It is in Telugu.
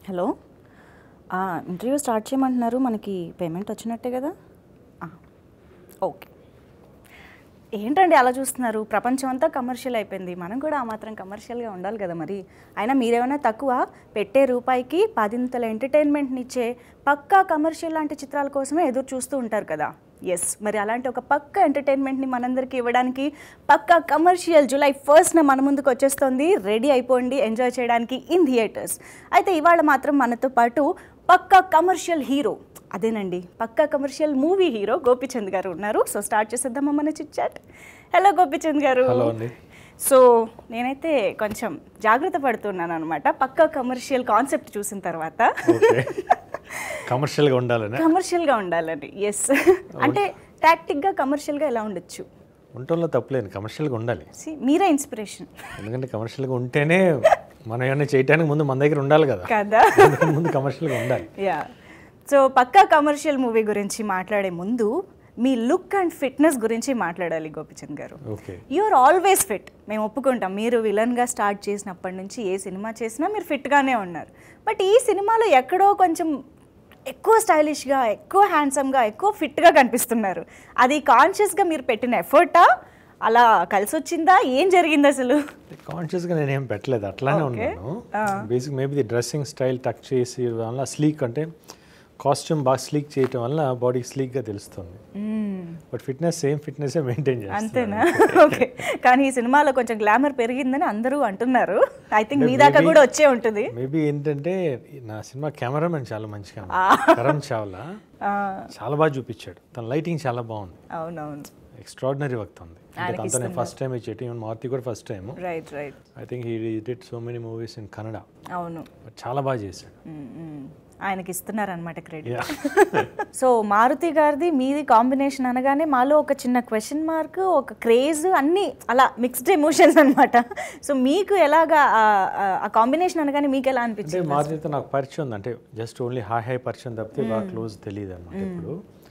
హలో ఇంటర్వ్యూ స్టార్ట్ చేయమంటున్నారు మనకి పేమెంట్ వచ్చినట్టే కదా ఆ, ఓకే ఏంటండి అలా చూస్తున్నారు ప్రపంచం అంతా కమర్షియల్ అయిపోయింది మనం కూడా ఆ మాత్రం కమర్షియల్గా ఉండాలి కదా మరి అయినా మీరేమైనా తక్కువ పెట్టే రూపాయికి పదింతల ఎంటర్టైన్మెంట్ని ఇచ్చే పక్కా కమర్షియల్ లాంటి చిత్రాల కోసమే ఎదురు చూస్తూ ఉంటారు కదా ఎస్ మరి అలాంటి ఒక పక్క ఎంటర్టైన్మెంట్ని మనందరికీ ఇవ్వడానికి పక్కా కమర్షియల్ జూలై ఫస్ట్న మన ముందుకు వచ్చేస్తుంది రెడీ అయిపోండి ఎంజాయ్ చేయడానికి ఇన్ థియేటర్స్ అయితే ఇవాళ మాత్రం మనతో పాటు పక్కా కమర్షియల్ హీరో అదేనండి Pakka commercial movie hero Gopichand garu ఉన్నారు సో స్టార్ట్ చేసేద్దామా మన చిట్ చాట్ హలో గోపిచంద్ గారు హలో అండి సో నేనైతే కొంచెం జాగ్రత్త పడుతున్నాను అనమాట పక్కా కమర్షియల్ కాన్సెప్ట్ చూసిన తర్వాత ఓకే కమర్షియల్గా ఉండాలని కమర్షియల్గా ఉండాలని ఎస్ అంటే టాక్టిక్గా కమర్షియల్గా ఎలా ఉండొచ్చు ఉండటంలో తప్పులేదు కమర్షియల్గా ఉండాలి See, మీరే ఇన్స్పిరేషన్ ఎందుకంటే కమర్షియల్గా ఉంటేనే మనం ఏమైనా చేయడానికి ముందు మన దగ్గర ఉండాలి కదా కదా అందుకని ముందు కమర్షియల్గా ఉండాలి yeah so Pakka commercial movie గురించి మాట్లాడే ముందు మీ లుక్ అండ్ ఫిట్నెస్ గురించి మాట్లాడాలి గోపిచంద్ గారు ఓకే యూఆర్ ఆల్వేస్ ఫిట్ మేము ఒప్పుకుంటాం మీరు విలన్గా స్టార్ట్ చేసినప్పటి నుంచి ఏ సినిమా చేసినా మీరు ఫిట్గానే ఉన్నారు బట్ ఈ సినిమాలో ఎక్కడో కొంచెం ఎక్కువ స్టైలిష్గా ఎక్కువ హ్యాండ్సమ్గా ఎక్కువ ఫిట్గా కనిపిస్తున్నారు అది కాన్షియస్గా మీరు పెట్టిన ఎఫర్టా అలా కలిసి వచ్చిందా ఏం జరిగింది అసలు కాన్షియస్గా నేనేం పెట్టలేదు అట్లానే ఉన్నాను basic maybe the dressing style tuck చేసి వల్ల స్లీక్ అంటే కాస్ట్యూమ్ బాగా స్లీక్ చేయటం వల్ల బాడీకి స్లీక్గా తెలుస్తుంది but fitness same fitness maintain చేస్తాను అంతేనా ఓకే కానీ ఈ సినిమాలో కొంచెం గ్లామర్ పెరిగిందని అందరూ అంటున్నారు ఐ థింక్ మీ దాకా కూడా వచ్చే ఉంటుంది మేబీ ఏంటంటే నా సినిమా కెమెరామెన్ చాలా మంచిగా కరణ్ చావ్లా ఆ, చాలా బాగా చూపించాడు తన లైటింగ్ చాలా బాగుంది అవునవును ఎక్స్ట్రాడినరీ వర్క్ ఉంది అంటే తనతో నేను ఫస్ట్ టైం ఇచ్చేటి ఈవెన్ మారుతి కూడా first time right right I think he did so many movies in Kannada అవును బట్ చాలా బాగా చేశాడు మ్మ్, మ్మ్. ఆయనకి ఇస్తున్నారనమాట క్రెడిట్ Yeah. సో మారుతి గారిది మీది కాంబినేషన్ అనగానే మాలో ఒక చిన్న క్వశ్చన్ మార్క్ ఒక క్రేజ్ అన్నీ అలా మిక్స్డ్ ఎమోషన్స్ అనమాట సో మీకు ఎలాగా ఆ- ఆ- ఆ కాంబినేషన్ అనగానే మీకు ఎలా అంటే అనిపించింది మారుతితో నాకు పరిచయం ఉంది అంటే జస్ట్ ఓన్లీ హాయ్ హాయ్ పరిచయం తప్పితే బాగా క్లోజ్ తెలియదు అనమాట ఇప్పుడు